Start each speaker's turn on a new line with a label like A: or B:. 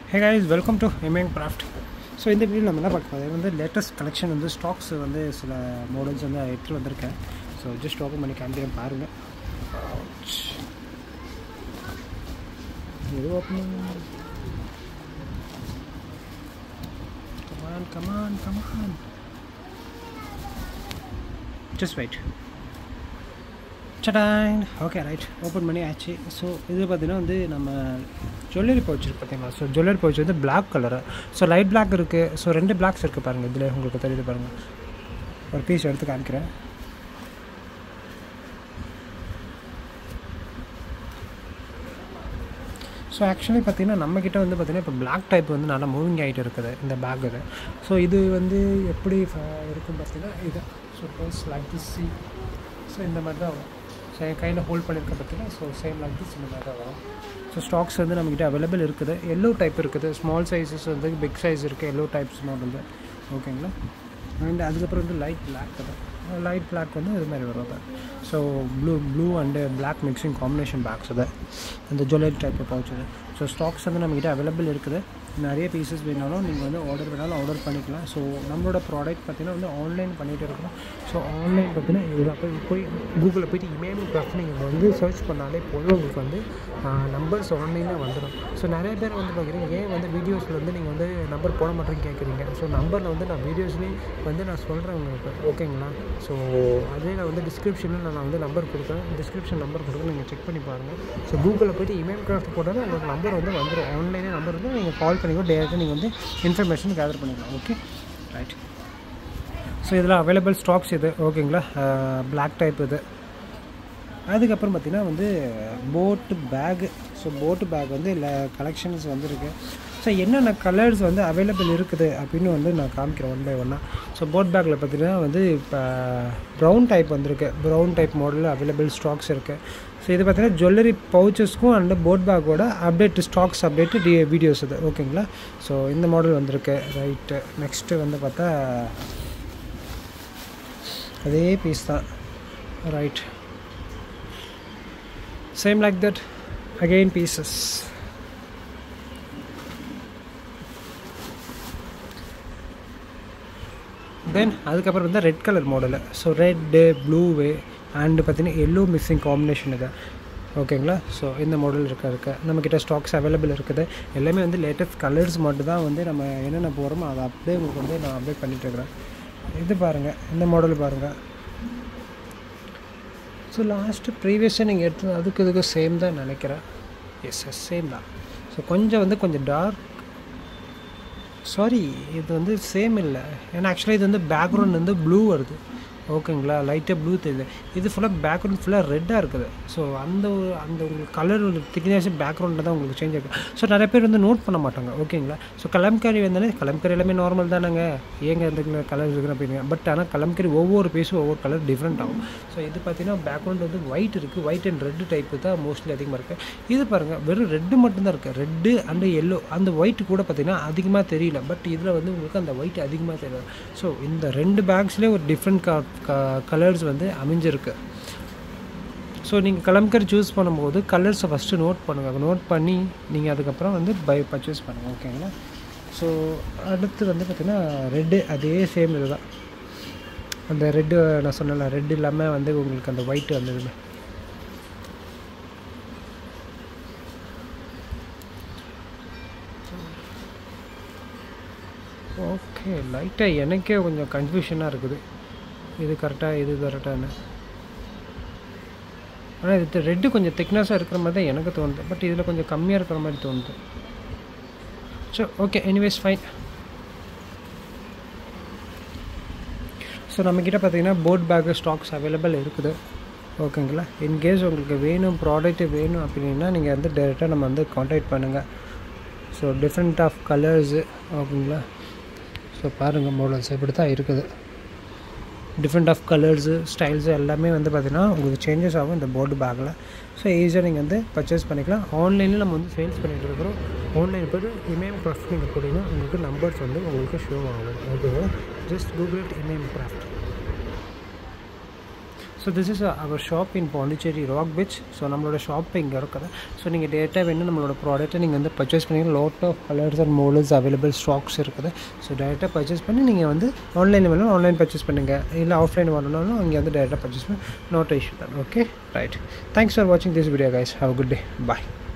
A: hey guys welcome to எம்ஏங் craft so இந்த video நம்ம என்ன பார்க்க போகிறது வந்து லேட்டஸ்ட் கலெக்ஷன் வந்து ஸ்டாக்ஸ் வந்து சில மாடல்ஸ் வந்து எடுத்துகிட்டு வந்திருக்கேன் ஸோ ஜஸ்ட் ஓப்பன் பண்ணி காமிக்கிறேன் பாருங்கள் எது open come on come on come on just wait சடான் ஓகே ரைட் ஓப்பன் பண்ணி ஆச்சு ஸோ இது பார்த்தீங்கன்னா வந்து நம்ம ஜுவல்லரி பவுச் இருக்குது பார்த்தீங்களா ஸோ ஜுவல்லரி பவுச் வந்து black colour so light black இருக்குது ஸோ ரெண்டு பிளாக்ஸ் இருக்குது பாருங்கள் இதில் உங்களுக்கு தெரியுது பாருங்கள் ஒரு பீஸ் எடுத்து காமிக்கிறேன் ஸோ ஆக்சுவலி பார்த்தீங்கன்னா நம்மக்கிட்ட வந்து பார்த்திங்கன்னா இப்போ பிளாக் டைப் வந்து நல்லா மூவிங் ஆகிட்டு இருக்குது இந்த பேக் இது ஸோ இது வந்து எப்படி இருக்கும் பார்த்தீங்கன்னா இது so plus like this see so இந்த மாதிரி தான் வரும் ஸோ என் கையில் ஹோல்ட் பண்ணியிருக்க பார்த்தீங்கன்னா ஸோ சேம் லைக் திஸ் இந்த மாதிரி தான் வரும் ஸோ ஸ்டாக்ஸ் வந்து நம்மக்கிட்ட அவைலபிள் இருக்குது எல்லோ டைப் இருக்குது ஸ்மால் சைஸஸ் வந்து பிக் சைஸ் இருக்குது எல்லோ டைப்ஸ் மாடல் ஓகேங்களா அண்ட் அதுக்கப்புறம் வந்து லைட் பிளாக் அது லைட் பிளாக் வந்து இது மாதிரி வரும் அது so blue blue and black mixing combination bags அது அந்த ஜுவல்லரி டைப் பவுச் அது ஸோ ஸ்டாக்ஸ் வந்து நம்மக்கிட்ட அவைலபிள் இருக்குது நிறைய பீசஸ் வேணாலும் நீங்கள் வந்து ஆர்டர் வேணாலும் ஆர்டர் பண்ணிக்கலாம் ஸோ நம்மளோட ப்ராடக்ட் பார்த்தீங்கன்னா வந்து ஆன்லைன் பண்ணிகிட்டு இருக்கிறோம் ஸோ ஆன்லைன் பார்த்தீங்கன்னா இதில் போய் போய் கூகுளில் போயிட்டு இமேல் கிராஃப்ட் நீங்கள் வந்து சர்ச் பண்ணாலே போதும் உங்களுக்கு வந்து நம்பர்ஸ் ஆன்லைனில் வந்துடும் ஸோ நிறைய பேர் வந்து பார்க்குறீங்க ஏன் வந்து வீடியோஸில் வந்து நீங்கள் வந்து நம்பர் போட மாட்டேன்னு கேட்குறீங்க ஸோ நம்பரில் வந்து நான் வீடியோஸ்லேயும் வந்து நான் சொல்கிறேன் உங்களுக்கு ஓகேங்களா ஸோ அதே நான் வந்து டிஸ்கிரிப்ஷனில் நான் வந்து நம்பர் கொடுக்குறேன் டிஸ்கிரிப்ஷன் நம்பர் கொடுக்குறேன் நீங்கள் செக் பண்ணி பாருங்கள் ஸோ கூகுளில் போய்ட்டு இமெயில் கிராஃப்ட் போட்டாலும் உங்களுக்கு நம்பர் வந்து வந்துடும் ஆன்லைனே நம்பர் வந்து நீங்கள் கால் பண்ணிக்கோ டேரெக்டாக நீங்கள் வந்து இன்ஃபர்மேஷன் கேதர் பண்ணிக்கலாம் ஓகே ரைட் ஸோ இதில் அவைலபிள் ஸ்டாக்ஸ் இது ஓகேங்களா பிளாக் டைப் இது அதுக்கப்புறம் பார்த்திங்கன்னா வந்து போட்டு பேகு ஸோ போட்டு பேக் வந்து இல்லை கலெக்ஷன்ஸ் வந்துருக்கு ஸோ என்னென்ன கலர்ஸ் வந்து அவைலபிள் இருக்குது அப்படின்னு வந்து நான் காமிக்கிறேன் ஒன் பை ஒன்னாக ஸோ போட் பேக்கில் பார்த்தீங்கன்னா வந்து இப்போ ப்ரௌன் டைப் வந்திருக்கு ப்ரௌன் டைப் மாடலில் அவைலபிள் ஸ்டாக்ஸ் இருக்குது ஸோ இது பார்த்தீங்கன்னா ஜுவல்லரி பவுச்சஸ்க்கும் அண்ட் போட் பேக்கோட update stocks updated videos இது ஓகேங்களா ஸோ இந்த மாடல் வந்திருக்கு ரைட்டு நெக்ஸ்ட்டு வந்து பார்த்தா அதே பீஸ் தான் right same like that again pieces then அதுக்கப்புறம் வந்து red colour model so red blue and பார்த்தீங்கன்னா எல்லோ மிக்சிங் காம்பினேஷன் இது ஓகேங்களா ஸோ இந்த மாடல் இருக்க இருக்கு நம்மக்கிட்ட ஸ்டாக்ஸ் அவைலபிள் இருக்குது எல்லாமே வந்து லேட்டஸ்ட் கலர்ஸ் மட்டும் தான் வந்து நம்ம என்னென்ன போகிறோமோ அதை அப்படியே உங்களுக்கு வந்து நான் அப்டேட் பண்ணிட்டுருக்கிறேன் இது பாருங்கள் இந்த மாடல் பாருங்கள் ஸோ லாஸ்ட்டு ப்ரீவியஸாக நீங்கள் எடுத்து அதுக்கு இதுக்கு சேம் தான் நினைக்கிறேன் எஸ் எஸ் சேம் தான் ஸோ கொஞ்சம் வந்து கொஞ்சம் டார்க் சாரி இது வந்து சேம் இல்லை ஏன்னா ஆக்சுவலாக இது வந்து பேக்ரவுண்ட் வந்து ப்ளூ வருது ஓகேங்களா லைட்டாக ப்ளூ தெரியுது இது ஃபுல்லாக பேக்ரவுண்ட் ஃபுல்லாக ரெட்டாக இருக்குது ஸோ அந்த ஒரு அந்த உங்களுக்கு கலர் ஒரு திக்னஸ் பேக்ரவுண்டில் தான் உங்களுக்கு சேஞ்ச் ஆகும் ஸோ நிறைய பேர் வந்து நோட் பண்ண மாட்டாங்க ஓகேங்களா ஸோ கலம்கரி வந்தாலே கலம்கரி எல்லாமே நார்மல் தானேங்க ஏங்க அந்த கலர் இருக்குது அப்படிங்க பட் ஆனால் கலம்கரி ஒவ்வொரு பீஸும் ஒவ்வொரு கலர் டிஃப்ரெண்ட் ஆகும் ஸோ இது பார்த்தீங்கன்னா பேக்ரவுண்ட் வந்து ஒயிட் இருக்குது ஒயிட் அண்ட் ரெட்டு டைப்பு தான் மோஸ்ட்லி அதிகமாக இருக்குது இது பாருங்கள் வெறும் ரெட்டு மட்டும்தான் இருக்குது ரெட்டு அண்டு எல்லோ அந்த ஒயிட் கூட பார்த்தீங்கன்னா அதிகமாக தெரியல பட் இதில் வந்து உங்களுக்கு அந்த ஒயிட் அதிகமாக தெரியும் ஸோ இந்த ரெண்டு பேக்ஸ்லேயே ஒரு டிஃப்ரெண்ட் கா கலர்ஸ் வந்து அமைஞ்சிருக்கு ஸோ நீங்கள் கலம்கர் சூஸ் பண்ணும்போது கலர்ஸை ஃபஸ்ட்டு நோட் பண்ணுங்கள் நோட் பண்ணி நீங்கள் அதுக்கப்புறம் வந்து பை பர்ச்சேஸ் பண்ணுங்கள் ஓகேங்களா ஸோ அடுத்து வந்து பார்த்திங்கன்னா ரெட்டு அதே சேம் இது தான் அந்த ரெட்டு நான் சொன்னல ரெட் இல்லாமல் வந்து உங்களுக்கு அந்த ஒயிட் வந்ததுமே ஓகே லைட்டாக எனக்கே கொஞ்சம் கன்ஃபியூஷனாக இருக்குது இது கரெக்டாக இது கரெக்டானு ஆனால் இது ரெட்டு கொஞ்சம் திக்னஸாக இருக்கிற மாதிரி தான் எனக்கு தோணுது பட் இதில் கொஞ்சம் கம்மியாக இருக்கிற மாதிரி தோணுது so okay anyways fine so நம்மக்கிட்ட பார்த்தீங்கன்னா போட் பேக்கு ஸ்டாக்ஸ் அவைலபிள் இருக்குது ஓகேங்களா இன்கேஸ் உங்களுக்கு வேணும் ப்ராடக்ட்டு வேணும் அப்படின்னா நீங்கள் வந்து டேரெக்டாக நம்ம வந்து காண்டாக்ட் பண்ணுங்கள் ஸோ டிஃப்ரெண்ட் ஆஃப் கலர்ஸு ஓகேங்களா ஸோ பாருங்கள் மாடல்ஸ் இப்படி தான் இருக்குது டிஃப்ரெண்ட் ஆஃப் கலர்ஸு ஸ்டைல்ஸு எல்லாமே வந்து பார்த்திங்கன்னா உங்களுக்கு சேஞ்சஸ் ஆகும் இந்த போர்டு பேக்கில் ஸோ ஈஸியாக நீங்கள் வந்து பர்ச்சேஸ் பண்ணிக்கலாம் ஆன்லைனில் நம்ம வந்து சேல்ஸ் பண்ணிகிட்டு இருக்கிறோம் ஆன்லைன் போய்ட்டு இமேம் கிராஃப்ட் நீங்கள் போட்டிங்கன்னா உங்களுக்கு நம்பர்ஸ் வந்து உங்களுக்கு ஷோ ஆகும் ஓகேவா ஜஸ்ட் கூகுள் இட் இமேம் craft so this is our shop in Pondicherry Rock Beach so நம்மளோட ஷாப் இங்கே இருக்குது ஸோ நீங்கள் டேரெக்டாக வேணும் நம்மளோட ப்ராடக்ட்டை நீங்கள் வந்து பர்ச்சேஸ் பண்ணிங்கன்னா lot of colours and models available stocks இருக்குது ஸோ டேரெக்டாக பர்ச்சேஸ் பண்ணி நீங்கள் வந்து ஆன்லைனில் வேணும் ஆன்லைன் பர்ச்சேஸ் பண்ணுங்கள் இல்லை ஆஃப்லைன் வரணும்னாலும் இங்கே வந்து டேரெக்டாக பர்ச்சேஸ் பண்ணி நாட் இஷ்யூ தான் ஓகே ரைட் தேங்க்ஸ் ஃபார் வாட்சிங் this video guys have good day bye